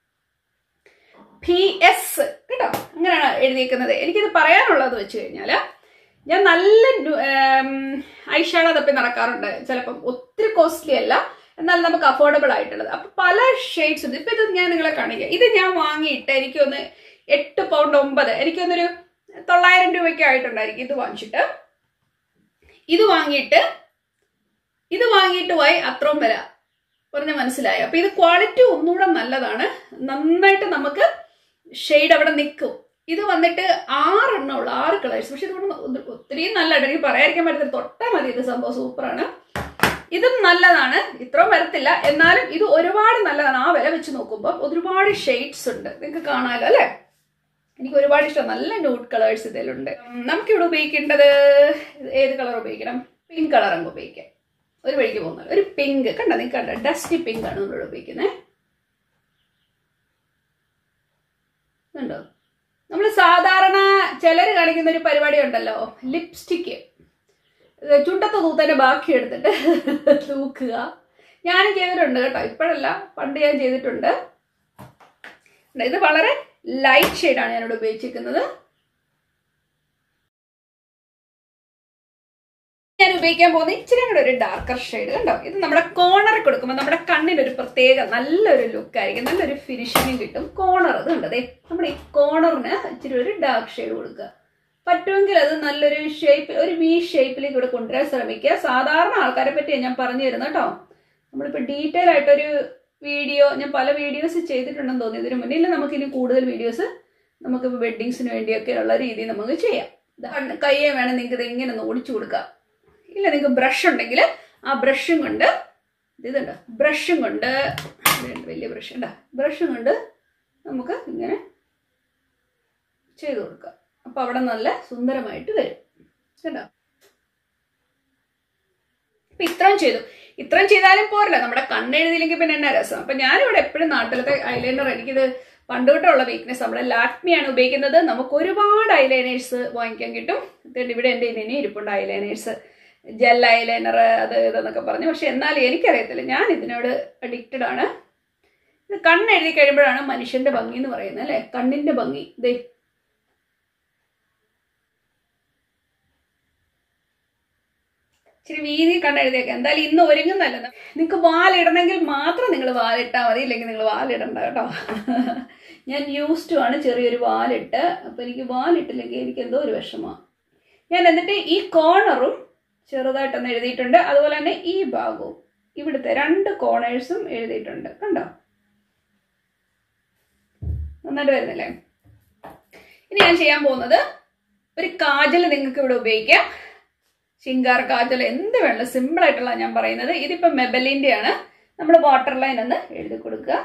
പി എസ് കേട്ടോ അങ്ങനെയാണ് എഴുതിയിരിക്കുന്നത് എനിക്കിത് പറയാനുള്ളത് വെച്ച് കഴിഞ്ഞാൽ ഞാൻ നല്ല ഐഷാഡോ തപ്പി നടക്കാറുണ്ട് ചിലപ്പം ഒത്തിരി കോസ്റ്റ്ലി അല്ല എന്നാൽ നമുക്ക് അഫോർഡബിൾ ആയിട്ടുള്ളത് അപ്പൊ പല ഷെയ്ഡ്സ് ഉണ്ട് ഇപ്പൊ ഇത് ഞാൻ നിങ്ങളെ കാണിക്കാം ഇത് ഞാൻ വാങ്ങിയിട്ട് എനിക്കൊന്ന് എട്ട് പൗണ്ട് ഒമ്പത് എനിക്കൊന്നൊരു തൊള്ളായിരം രൂപയ്ക്ക് ആയിട്ടുണ്ടായിരിക്കും ഇത് വാങ്ങിച്ചിട്ട് ഇത് വാങ്ങിയിട്ട് ഇത് വാങ്ങിയിട്ട് പോയി അത്രയും വില പറഞ്ഞ മനസ്സിലായോ അപ്പൊ ഇത് ക്വാളിറ്റി ഒന്നുകൂടെ നല്ലതാണ് നന്നായിട്ട് നമുക്ക് ഷെയ്ഡ് അവിടെ നിൽക്കും ഇത് വന്നിട്ട് ആറെണ്ണം ഉള്ളു ആറ് കളേഴ്സ് പക്ഷെ ഇതുകൊണ്ട് ഒത്തിരിയും നല്ലതാണ് എനിക്ക് പറയാതിരിക്കാൻ പറ്റത്തില്ല തൊട്ടാൽ മതി ഇത് സംഭവം സൂപ്പറാണ് ഇതും നല്ലതാണ് ഇത്രയും വരത്തില്ല എന്നാലും ഇത് ഒരുപാട് നല്ലതാണ് ആ വില വെച്ച് നോക്കുമ്പോൾ ഒരുപാട് ഷെയ്ഡ്സ് ഉണ്ട് നിങ്ങൾക്ക് കാണാമല്ലോ അല്ലേ എനിക്ക് ഒരുപാട് ഇഷ്ടം നല്ല ന്യൂഡ് കളേഴ്സ് ഇതിലുണ്ട് ഉം, നമുക്കിവിടെ ഉപയോഗിക്കേണ്ടത് ഏത് കളർ ഉപയോഗിക്കണം പിങ്ക് കളർ അങ്ങ് ഉപയോഗിക്കാം ഒരു വഴിക്ക് പോകുന്നത് ഒരു പിങ്ക് കണ്ട നിങ്ങൾക്ക് കണ്ട ഡസ്റ്റി പിങ്ക് ആണ് നമ്മളിവിടെ ഉപയോഗിക്കുന്നത് കണ്ടോ നമ്മൾ സാധാരണ ചിലർ കാണിക്കുന്ന ഒരു പരിപാടി ഉണ്ടല്ലോ ലിപ്സ്റ്റിക്ക് ചുണ്ടത്ത് തൂത്തതിന്റെ ബാക്കി എടുത്തിട്ട് തൂക്കുക ഞാനും ചെയ്തിട്ടുണ്ട് കേട്ടോ ഇപ്പോഴല്ല പണ്ട് ഞാൻ ചെയ്തിട്ടുണ്ട് ഇത് വളരെ ലൈറ്റ് ഷെയ്ഡാണ് ഞാനിവിടെ ഉപയോഗിച്ചിരിക്കുന്നത് ഞാൻ ഉപയോഗിക്കാൻ പോകുന്ന ഇച്ചിരി കൂടെ ഒരു ഡാർക്കർ ഷെയ്ഡ് കണ്ടോ ഇത് നമ്മുടെ കോർണറിൽ കൊടുക്കുമ്പോൾ നമ്മുടെ കണ്ണിന് ഒരു പ്രത്യേക നല്ലൊരു ലുക്ക് ആയിരിക്കും നല്ലൊരു ഫിനിഷിങ് കിട്ടും കോർണർ ഇത് കണ്ടതേ നമ്മുടെ ഈ കോർണറിന് ഇച്ചിരി ഒരു ഡാർക്ക് ഷെയ്ഡ് കൊടുക്കുക പറ്റുമെങ്കിൽ അത് നല്ലൊരു ഷേപ്പ് ഒരു വി ഷേപ്പിലേക്ക് ഇവിടെ കൊണ്ടുവരാൻ ശ്രമിക്കുക സാധാരണ ആൾക്കാരെ പറ്റിയാണ് ഞാൻ പറഞ്ഞു തരുന്നത് കേട്ടോ നമ്മളിപ്പോൾ ഡീറ്റെയിൽ ആയിട്ടൊരു വീഡിയോ ഞാൻ പല വീഡിയോസ് ചെയ്തിട്ടുണ്ടെന്ന് തോന്നി ഇതിന് മുന്നിൽ നമുക്കിനി കൂടുതൽ വീഡിയോസ് നമുക്ക് വെഡ്ഡിങ്സിന് വേണ്ടിയൊക്കെ ഉള്ള രീതി നമുക്ക് ചെയ്യാം ഇത് കണ്ണ് കയ്യെ വേണം നിങ്ങൾക്ക് ഇത് ഇങ്ങനെ ഒന്ന് ഓടിച്ചു കൊടുക്കാം ഇല്ല നിങ്ങൾക്ക് ബ്രഷ് ഉണ്ടെങ്കിൽ ആ ബ്രഷും കൊണ്ട് ഇതുണ്ട് ബ്രഷും കൊണ്ട് ഇതുണ്ട് വലിയ ബ്രഷ് ഉണ്ടോ ബ്രഷും കൊണ്ട് നമുക്ക് ഇങ്ങനെ ചെയ്ത് കൊടുക്കാം അപ്പോൾ അവിടെ നല്ല സുന്ദരമായിട്ട് വരും കേട്ടോ അപ്പൊ ഇത്രയും ചെയ്തു ഇത്രയും ചെയ്താലും പോരല്ല നമ്മുടെ കണ്ണെഴുതിയില്ലെങ്കിൽ പിന്നെ എന്നാ രസം അപ്പൊ ഞാനിവിടെ എപ്പോഴും നാട്ടിലത്തെ ഐലൈനർ എനിക്കിത് പണ്ട് തൊട്ടുള്ള വീക്ക്നെസ് നമ്മുടെ ലാക്മിയാണ് ഉപയോഗിക്കുന്നത് നമുക്ക് ഒരുപാട് ഐലൈനേഴ്സ് വാങ്ങിക്കാൻ കിട്ടും ഇതുണ്ട് ഇവിടെ എൻ്റെ ഇനി ഇരിപ്പുണ്ട് ഐലൈനേഴ്സ് ജെൽ ഐലൈനർ അത് ഇതെന്നൊക്കെ പറഞ്ഞു പക്ഷെ എന്നാലും എനിക്കറിയത്തില്ല ഞാൻ ഇതിനോട് അഡിക്റ്റഡ് ആണ് ഇത് കണ്ണെഴുതി കഴിയുമ്പോഴാണ് മനുഷ്യന്റെ ഭംഗി എന്ന് പറയുന്നത് അല്ലെ കണ്ണിന്റെ ഭംഗി ദേ ഇച്ചിരി വീതി കണ്ടെഴുതിയേക്കാം എന്തായാലും ഇന്ന് ഒരുങ്ങുന്നല്ല നിങ്ങൾക്ക് വാലിടണമെങ്കിൽ മാത്രം നിങ്ങൾ വാലിട്ടാൽ മതി ഇല്ലെങ്കിൽ നിങ്ങൾ വാലിടണ്ട കേട്ടോ ഞാൻ യൂസ്ഡ് ആണ് ചെറിയൊരു വാലിട്ട് അപ്പം എനിക്ക് വാലിട്ടില്ലെങ്കിൽ എനിക്ക് എന്തോ ഒരു വിഷമമാണ് ഞാൻ എന്നിട്ട് ഈ കോർണറും ചെറുതായിട്ടൊന്ന് എഴുതിയിട്ടുണ്ട് അതുപോലെ തന്നെ ഈ ഭാഗവും ഇവിടുത്തെ രണ്ട് കോർണേഴ്സും എഴുതിയിട്ടുണ്ട് കണ്ടോ നന്നായിട്ട് വരുന്നില്ലേ ഇനി ഞാൻ ചെയ്യാൻ പോകുന്നത് ഒരു കാജൽ നിങ്ങൾക്ക് ഇവിടെ ഉപയോഗിക്കാം ശിങ്കാർ കാജൽ എന്ത് വേണം സിമ്പിൾ ആയിട്ടുള്ള ഞാൻ പറയുന്നത് ഇതിപ്പോ മെബലിന്റെ ആണ് നമ്മൾ വാട്ടർ ലൈൻ ഒന്ന് എഴുതി കൊടുക്കുക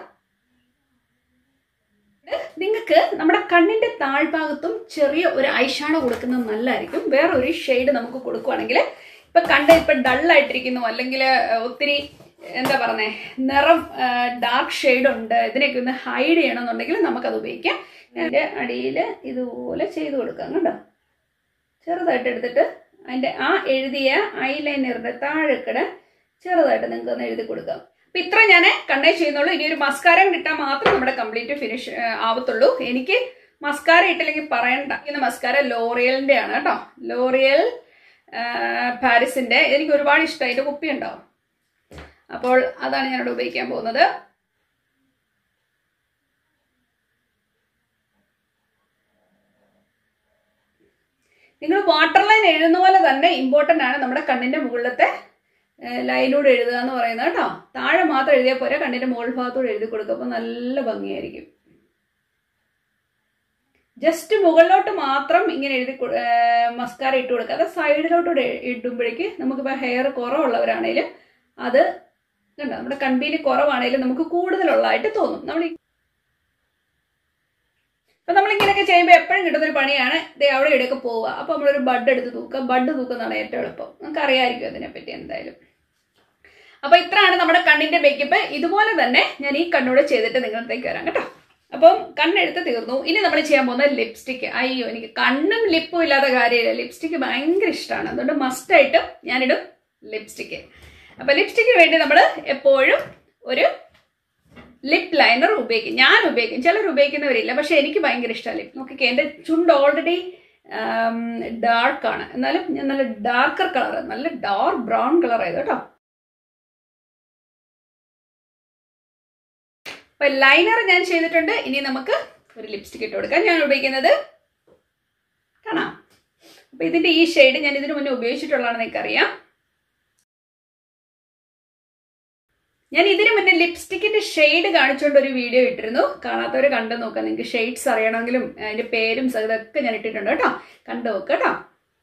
നിങ്ങൾക്ക് നമ്മുടെ കണ്ണിന്റെ താഴ്ഭാഗത്തും ചെറിയ ഒരു ഐഷാഡോ കൊടുക്കുന്നത് നല്ലതായിരിക്കും വേറെ ഒരു ഷെയ്ഡ് നമുക്ക് കൊടുക്കുവാണെങ്കിൽ ഇപ്പൊ കണ്ട് ഇപ്പൊ ഡൾ ആയിട്ടിരിക്കുന്നു അല്ലെങ്കിൽ ഒത്തിരി എന്താ പറഞ്ഞേ നിറം ഡാർക്ക് ഷെയ്ഡ് ഉണ്ട് ഇതിനെയൊക്കെ ഒന്ന് ഹൈഡ് ചെയ്യണമെന്നുണ്ടെങ്കിൽ നമുക്കത് ഉപയോഗിക്കാം അതിന്റെ അടിയിൽ ഇതുപോലെ ചെയ്ത് കൊടുക്കാം കണ്ടോ ചെറുതായിട്ട് എടുത്തിട്ട് അതിൻ്റെ ആ എഴുതിയ ഐ ലൈനറിൻ്റെ താഴെക്കടെ ചെറുതായിട്ട് നിങ്ങൾക്ക് ഒന്ന് എഴുതി കൊടുക്കാം അപ്പം ഇത്ര ഞാൻ കണ്ണേ ചെയ്യുന്നുള്ളൂ ഇനി ഒരു മസ്കാര ഇട്ടാൽ മാത്രം നമ്മുടെ കംപ്ലീറ്റ് ഫിനിഷ് ആവത്തുള്ളൂ എനിക്ക് മസ്കാര ഇട്ടില്ലെങ്കിൽ പറയണ്ട ഇന്ന് മസ്കാര ലോറിയലിൻ്റെ ആണ് കേട്ടോ ലോറിയൽ പാരിസിൻ്റെ എനിക്ക് ഒരുപാട് ഇഷ്ടം അതിൻ്റെ കുപ്പി ഉണ്ടാവും അപ്പോൾ അതാണ് ഞാനിവിടെ ഉപയോഗിക്കാൻ പോകുന്നത് നിങ്ങൾ വാട്ടർ ലൈൻ എഴുതുന്ന പോലെ തന്നെ ഇമ്പോർട്ടൻ്റ് ആണ് നമ്മുടെ കണ്ണിൻ്റെ മുകളിലത്തെ ലൈനൂടെ എഴുതുക എന്ന് പറയുന്നത് കേട്ടോ താഴെ മാത്രം എഴുതിയാൽ പോരെ കണ്ണിൻ്റെ മുകൾ ഭാഗത്തൂടെ എഴുതി കൊടുക്കുക അപ്പോൾ നല്ല ഭംഗിയായിരിക്കും ജസ്റ്റ് മുകളിലോട്ട് മാത്രം ഇങ്ങനെ എഴുതി മസ്കാര ഇട്ട് കൊടുക്കുക അത് സൈഡിലോട്ടൂടെ ഇടുമ്പോഴേക്ക് നമുക്കിപ്പോൾ ഹെയർ കുറവുള്ളവരാണേലും അത് കണ്ടോ നമ്മുടെ കൺപീലി കുറവാണേലും നമുക്ക് കൂടുതലുള്ളതായിട്ട് തോന്നും നമ്മൾ അപ്പൊ നമ്മൾ ഇങ്ങനെയൊക്കെ ചെയ്യുമ്പോൾ എപ്പോഴും കിട്ടുന്ന ഒരു പണിയാണ് ദേ അവിടെ ഇവിടെയൊക്കെ പോവുക അപ്പൊ നമ്മളൊരു ബഡ് എടുത്ത് തൂക്കുക ബഡ് തൂക്കുന്നതാണ് ഏറ്റവും എളുപ്പം നമുക്ക് അറിയാമായിരിക്കും അതിനെപ്പറ്റി എന്തായാലും അപ്പൊ ഇത്രയാണ് നമ്മുടെ കണ്ണിന്റെ മേക്കപ്പ് ഇതുപോലെ തന്നെ ഞാൻ ഈ കണ്ണൂടെ ചെയ്തിട്ട് നിങ്ങളത്തേക്ക് വരാം കേട്ടോ അപ്പം കണ്ണെടുത്ത് തീർന്നു ഇനി നമ്മൾ ചെയ്യാൻ പോകുന്നത് ലിപ്സ്റ്റിക്ക് അയ്യോ എനിക്ക് കണ്ണും ലിപ്പും ഇല്ലാത്ത കാര്യമില്ല ലിപ്സ്റ്റിക്ക് ഭയങ്കര ഇഷ്ടമാണ് അതുകൊണ്ട് മസ്റ്റായിട്ടും ഞാനിടും ലിപ്സ്റ്റിക്ക് അപ്പൊ ലിപ്സ്റ്റിക്കിന് വേണ്ടി നമ്മൾ എപ്പോഴും ഒരു ലിപ് ലൈനർ ഉപയോഗിക്കും ഞാൻ ഉപയോഗിക്കും ചിലർ ഉപയോഗിക്കുന്നവരില്ല പക്ഷെ എനിക്ക് ഭയങ്കര ഇഷ്ടമാണ് ലിപ് നോക്കിക്കേ എൻ്റെ ചുണ്ട് ഓൾറെഡി ഡാർക്കാണ് എന്നാലും ഞാൻ നല്ല ഡാർക്കർ കളർ നല്ല ഡാർക്ക് ബ്രൗൺ കളർ ആയത് കേട്ടോ അപ്പൊ ലൈനർ ഞാൻ ചെയ്തിട്ടുണ്ട് ഇനി നമുക്ക് ഒരു ലിപ്സ്റ്റിക് ഇട്ട് കൊടുക്കാം ഞാൻ ഉപയോഗിക്കുന്നത് കാണാം അപ്പൊ ഇതിന്റെ ഈ ഷെയ്ഡ് ഞാൻ ഇതിനു മുന്നേ ഉപയോഗിച്ചിട്ടുള്ളതാണെന്ന് എനിക്കറിയാം ഞാൻ ഇതിനു മുന്നേ ലിപ്സ്റ്റിക്കിന്റെ ഷെയ്ഡ് കാണിച്ചുകൊണ്ട് ഒരു വീഡിയോ ഇട്ടിരുന്നു കാണാത്തവർ കണ്ടു നോക്കാം നിങ്ങൾക്ക് ഷെയ്ഡ്സ് അറിയണമെങ്കിലും അതിന്റെ പേരും ഇതൊക്കെ ഞാൻ ഇട്ടിട്ടുണ്ട് കേട്ടോ കണ്ടു നോക്കുക കേട്ടോ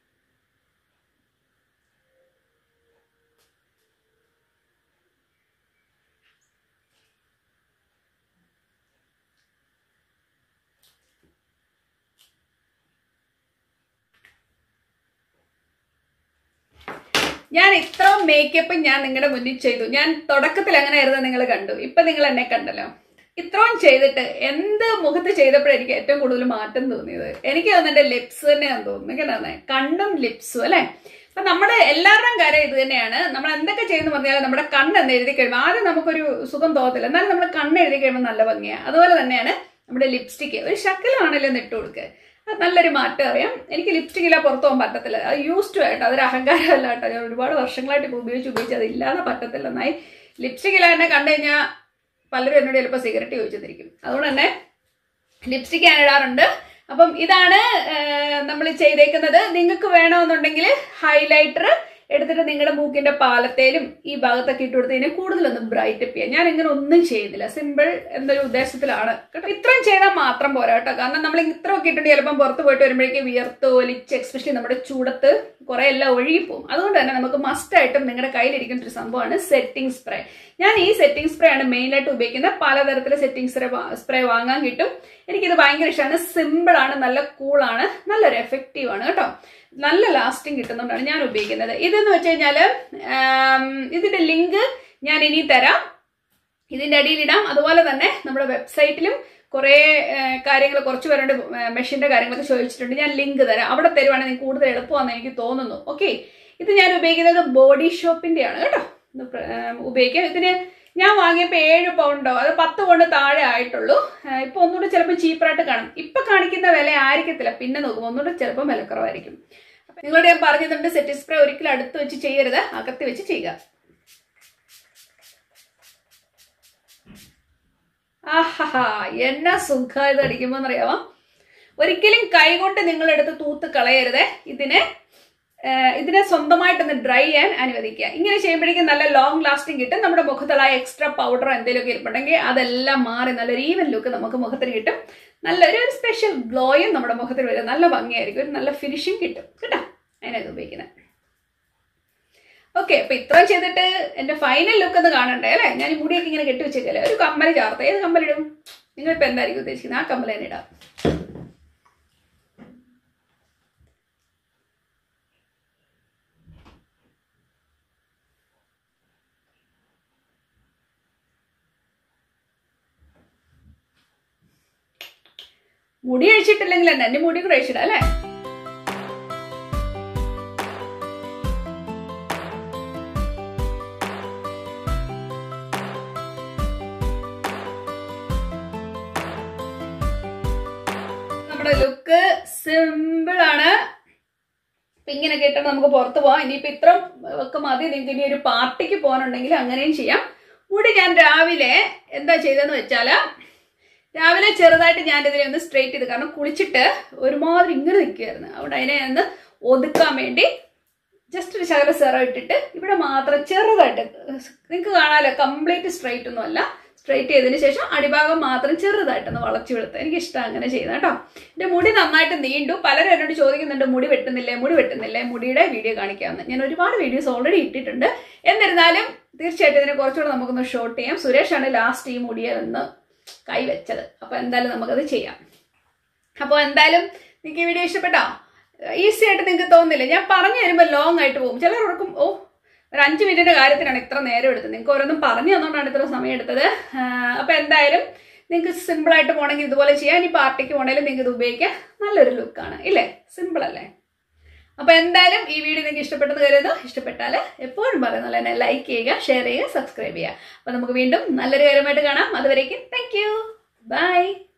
ഞാൻ ഇത്രയും മേക്കപ്പ് ഞാൻ നിങ്ങളുടെ മുന്നിൽ ചെയ്തു ഞാൻ തുടക്കത്തിൽ അങ്ങനെയായിരുന്നു നിങ്ങൾ കണ്ടു ഇപ്പൊ നിങ്ങൾ എന്നെ കണ്ടല്ലോ ഇത്രയും ചെയ്തിട്ട് എന്ത് മുഖത്ത് ചെയ്തപ്പോഴും എനിക്ക് ഏറ്റവും കൂടുതൽ മാറ്റം തോന്നിയത് എനിക്ക് തോന്നുന്നു എന്റെ ലിപ്സ് തന്നെയാന്ന് തോന്നുന്നു കേട്ടോ കണ്ണും ലിപ്സും അല്ലെ അപ്പൊ നമ്മുടെ എല്ലാവരുടെയും കാര്യം ഇത് തന്നെയാണ് നമ്മൾ എന്തൊക്കെ ചെയ്യുന്നു പറഞ്ഞാലും നമ്മുടെ കണ്ണെന്ന് എഴുതി കഴിയുമ്പോൾ ആദ്യം നമുക്കൊരു സുഖം തോന്നത്തില്ല എന്നാലും നമ്മൾ കണ്ണ് എഴുതി കഴിയുമ്പോൾ നല്ല ഭംഗിയാണ് അതുപോലെ തന്നെയാണ് നമ്മുടെ ലിപ്സ്റ്റിക്ക് ഒരു ശക്കലാണല്ലോ ഇട്ട് കൊടുക്കുക അത് നല്ലൊരു മാറ്റം അറിയാം എനിക്ക് ലിപ്സ്റ്റിക് ഇല്ല പുറത്തു പോകാൻ പറ്റത്തില്ല അത് യൂസ്ഡ് ടു ആയിട്ട് അതൊരു അഹങ്കാരമല്ല കേട്ടോ ഞാൻ ഒരുപാട് വർഷങ്ങളായിട്ട് ഇപ്പോൾ ഉപയോഗിച്ച് ഉപയോഗിച്ച് അത് ഇല്ലാതെ പറ്റത്തില്ല എന്നായി ലിപ്സ്റ്റിക് ഇല്ല എന്നെ കണ്ടു കഴിഞ്ഞാൽ പലരും എന്നോട് ചിലപ്പോൾ സിഗരറ്റ് ചോദിച്ചെന്നിരിക്കും അതുകൊണ്ട് തന്നെ ലിപ്സ്റ്റിക് ഞാൻ ഇടാറുണ്ട് അപ്പം ഇതാണ് നമ്മൾ ചെയ്തേക്കുന്നത് നിങ്ങൾക്ക് വേണമെന്നുണ്ടെങ്കിൽ ഹൈലൈറ്റർ എടുത്തിട്ട് നിങ്ങളുടെ മൂക്കിന്റെ പാലത്തേലും ഈ ഭാഗത്തൊക്കെ ഇട്ട് കൊടുത്ത് ഇതിനെ കൂടുതലൊന്ന് ബ്രൈറ്റ് അപ്പ് ചെയ്യാം ഞാൻ ഇങ്ങനെ ഒന്നും ചെയ്യുന്നില്ല സിമ്പിൾ എന്നൊരു ഉദ്ദേശത്തിലാണ് കേട്ടോ ഇത്രയും ചെയ്താൽ മാത്രം പോരാ കേട്ടോ കാരണം നമ്മൾ ഇത്രയൊക്കെ ഇട്ടിട്ട് ചിലപ്പം പുറത്ത് പോയിട്ട് വരുമ്പോഴേക്ക് വിയർത്ത് ഒലിച്ച് എക്സ്പെഷ്യലി നമ്മുടെ ചൂടത്ത് കുറെ എല്ലാം ഒഴുകിപ്പോവും അതുകൊണ്ട് തന്നെ നമുക്ക് മസ്റ്റ് ആയിട്ടും നിങ്ങളുടെ കയ്യിലിരിക്കുന്ന ഒരു സംഭവമാണ് സെറ്റിംഗ് സ്പ്രേ ഞാൻ ഈ സെറ്റിംഗ് സ്പ്രേ ആണ് മെയിൻ ആയിട്ട് ഉപയോഗിക്കുന്നത് പലതരത്തിലെ സെറ്റിംഗ് സ്പ്രേ സ്പ്രേ വാങ്ങാൻ കിട്ടും എനിക്കിത് ഭയങ്കര ഇഷ്ടമാണ് സിമ്പിൾ ആണ് നല്ല കൂളാണ് നല്ലൊരു എഫക്റ്റീവ് ആണ് കേട്ടോ നല്ല ലാസ്റ്റിംഗ് കിട്ടുന്നതുകൊണ്ടാണ് ഞാൻ ഉപയോഗിക്കുന്നത് ഇതെന്ന് വെച്ച് കഴിഞ്ഞാല് ഇതിന്റെ ലിങ്ക് ഞാൻ ഇനി തരാം ഇതിന്റെ അടിയിലിടാം അതുപോലെ തന്നെ നമ്മുടെ വെബ്സൈറ്റിലും കുറേ കാര്യങ്ങൾ കുറച്ച് പേരുടെ മെഷീന്റെ കാര്യങ്ങളൊക്കെ ചോദിച്ചിട്ടുണ്ട് ഞാൻ ലിങ്ക് തരാം അവിടെ തരുവാണെങ്കിൽ നിങ്ങൾക്ക് കൂടുതൽ എളുപ്പമാണെന്ന് എനിക്ക് തോന്നുന്നു ഓക്കെ ഇത് ഞാൻ ഉപയോഗിക്കുന്നത് ബോഡി ഷോപ്പിന്റെ ആണ് കേട്ടോ ഉപയോഗിക്കാം ഇതിന് ഞാൻ വാങ്ങിയപ്പോൾ ഏഴ് പൗണ്ടോ അത് പത്ത് പൗണ്ട് താഴെ ആയിട്ടുള്ളൂ ഇപ്പൊ ഒന്നുകൂടെ ചിലപ്പോൾ ചീപ്പറായിട്ട് കാണും ഇപ്പൊ കാണിക്കുന്ന വില ആയിരിക്കത്തില്ല പിന്നെ നോക്കും ഒന്നുകൂടെ ചിലപ്പോൾ വിലക്കുറവായിരിക്കും നിങ്ങളോട് ഞാൻ പറഞ്ഞിട്ടുണ്ട് സെറ്റി സ്പ്രേ ഒരിക്കലും അടുത്ത് വെച്ച് ചെയ്യരുത് അകത്ത് വെച്ച് ചെയ്യുക ആഹാ എന്നാ സുഖ ഇത് അടിക്കുമ്പോ അറിയാമോ ഒരിക്കലും കൈകൊണ്ട് നിങ്ങളെടുത്ത് തൂത്ത് കളയരുത് ഇതിനെ ഇതിനെ സ്വന്തമായിട്ടൊന്ന് ഡ്രൈ ചെയ്യാൻ അനുവദിക്കുക ഇങ്ങനെ ചെയ്യുമ്പോഴേക്കും നല്ല ലോങ് ലാസ്റ്റിംഗ് കിട്ടും നമ്മുടെ മുഖത്തുള്ള എക്സ്ട്രാ പൗഡറോ എന്തെങ്കിലുമൊക്കെ ഇരിപ്പുണ്ടെങ്കിൽ അതെല്ലാം മാറി നല്ലൊരു ഈവൻ ലുക്ക് നമുക്ക് മുഖത്തിന് കിട്ടും നല്ലൊരു ഒരു സ്പെഷ്യൽ ഗ്ലോയും നമ്മുടെ മുഖത്തിന് വരും നല്ല ഭംഗിയായിരിക്കും ഒരു നല്ല ഫിനിഷിങ് കിട്ടും കേട്ടോ അതിനത് ഉപയോഗിക്കുന്നത് ഓക്കെ അപ്പൊ ഇത്രയും ചെയ്തിട്ട് എന്റെ ഫൈനൽ ലുക്ക് ഒന്ന് കാണണ്ടേ അല്ലേ ഞാൻ ഈ മുടിയൊക്കെ ഇങ്ങനെ കെട്ടി വെച്ചേക്കല്ലേ ഒരു കമ്മൽ ചാർത്ത ഏത് കമ്മലിടും നിങ്ങൾ ഇപ്പൊ എന്തായിരിക്കും ഉദ്ദേശിക്കുന്നത് ആ കമ്മൽ തന്നെ ഇടാം മുടി അഴിച്ചിട്ടില്ലെങ്കിൽ തന്നെ എന്റെ മുടി കൂടെ അഴിച്ചിടാം അല്ലേ നമ്മുടെ ലുക്ക് സിമ്പിൾ ആണ് അപ്പൊ ഇങ്ങനെ കേട്ടാൽ നമുക്ക് പുറത്ത് പോവാം ഇനിയിപ്പോ ഇത്ര ഒക്കെ മതി നിങ്ങൾക്ക് ഇനി ഒരു പാർട്ടിക്ക് പോകാനുണ്ടെങ്കിൽ അങ്ങനെയും ചെയ്യാം മുടി ഞാൻ രാവിലെ എന്താ ചെയ്തതെന്ന് വെച്ചാല് രാവിലെ ചെറുതായിട്ട് ഞാൻ ഇതിനെ ഒന്ന് സ്ട്രെയിറ്റ് ചെയ്ത് കാരണം കുളിച്ചിട്ട് ഒരുമാതിരി ഇങ്ങനെ നിൽക്കുകയായിരുന്നു അവിടെ അതിനെ ഒന്ന് ഒതുക്കാൻ വേണ്ടി ജസ്റ്റ് ഒരു ശകലം സെറം ഇട്ടിട്ട് ഇവിടെ മാത്രം ചെറുതായിട്ട് നിങ്ങൾക്ക് കാണാമല്ലോ കംപ്ലീറ്റ് സ്ട്രെയിറ്റ് ഒന്നും അല്ല സ്ട്രെയിറ്റ് ചെയ്തതിന് ശേഷം അടിഭാഗം മാത്രം ചെറുതായിട്ടൊന്ന് വളച്ചു വിടുത്ത എനിക്ക് ഇഷ്ടം അങ്ങനെ ചെയ്യുന്നത് കേട്ടോ എൻ്റെ മുടി നന്നായിട്ട് നീണ്ടു പലരും എന്നോട് ചോദിക്കുന്നുണ്ട് മുടി വെട്ടുന്നില്ലേ മുടി വെട്ടുന്നില്ലേ മുടിയുടെ വീഡിയോ കാണിക്കാമെന്ന് ഞാൻ ഒരുപാട് വീഡിയോസ് ഓൾറെഡി ഇട്ടിട്ടുണ്ട് എന്നിരുന്നാലും തീർച്ചയായിട്ടും ഇതിനെ കുറച്ചുകൂടെ നമുക്കൊന്ന് ഷോർട്ട് ചെയ്യാം സുരേഷാണ് ലാസ്റ്റ് ഈ മുടിയെ ഒന്ന് കൈവച്ചത് അപ്പോൾ എന്തായാലും നമുക്കത് ചെയ്യാം അപ്പോൾ എന്തായാലും നിങ്ങൾക്ക് ഈ വീഡിയോ ഇഷ്ടപ്പെട്ടോ ഈസി ആയിട്ട് നിങ്ങൾക്ക് തോന്നില്ല ഞാൻ പറഞ്ഞു തരുമ്പോൾ ലോങ് ആയിട്ട് പോകും ചിലർ ഓർക്കും ഓ ഒരു അഞ്ച് മിനിറ്റിന്റെ കാര്യത്തിനാണ് ഇത്ര നേരം എടുത്തത് നിങ്ങൾക്ക് ഓരോന്നും പറഞ്ഞു തന്നുകൊണ്ടാണ് ഇത്ര സമയം എടുത്തത് അപ്പോൾ എന്തായാലും നിങ്ങൾക്ക് സിമ്പിളായിട്ട് പോകണമെങ്കിൽ ഇതുപോലെ ചെയ്യാം ഇനി പാർട്ടിക്ക് പോകണമെങ്കിലും നിങ്ങൾക്ക് ഇത് ഉപയോഗിക്കാം നല്ലൊരു ലുക്കാണ് ഇല്ലേ സിമ്പിൾ അല്ലേ അപ്പോൾ എന്തായാലും ഈ വീഡിയോ നിങ്ങൾക്ക് ഇഷ്ടപ്പെട്ടെന്ന് കരുതുന്നു ഇഷ്ടപ്പെട്ടാൽ എപ്പോഴും പറയുന്നത് തന്നെ ലൈക്ക് ചെയ്യുക ഷെയർ ചെയ്യുക സബ്സ്ക്രൈബ് ചെയ്യുക അപ്പോൾ നമുക്ക് വീണ്ടും നല്ലൊരു കാര്യമായിട്ട് കാണാം അതുവരേക്കും താങ്ക് യു ബൈ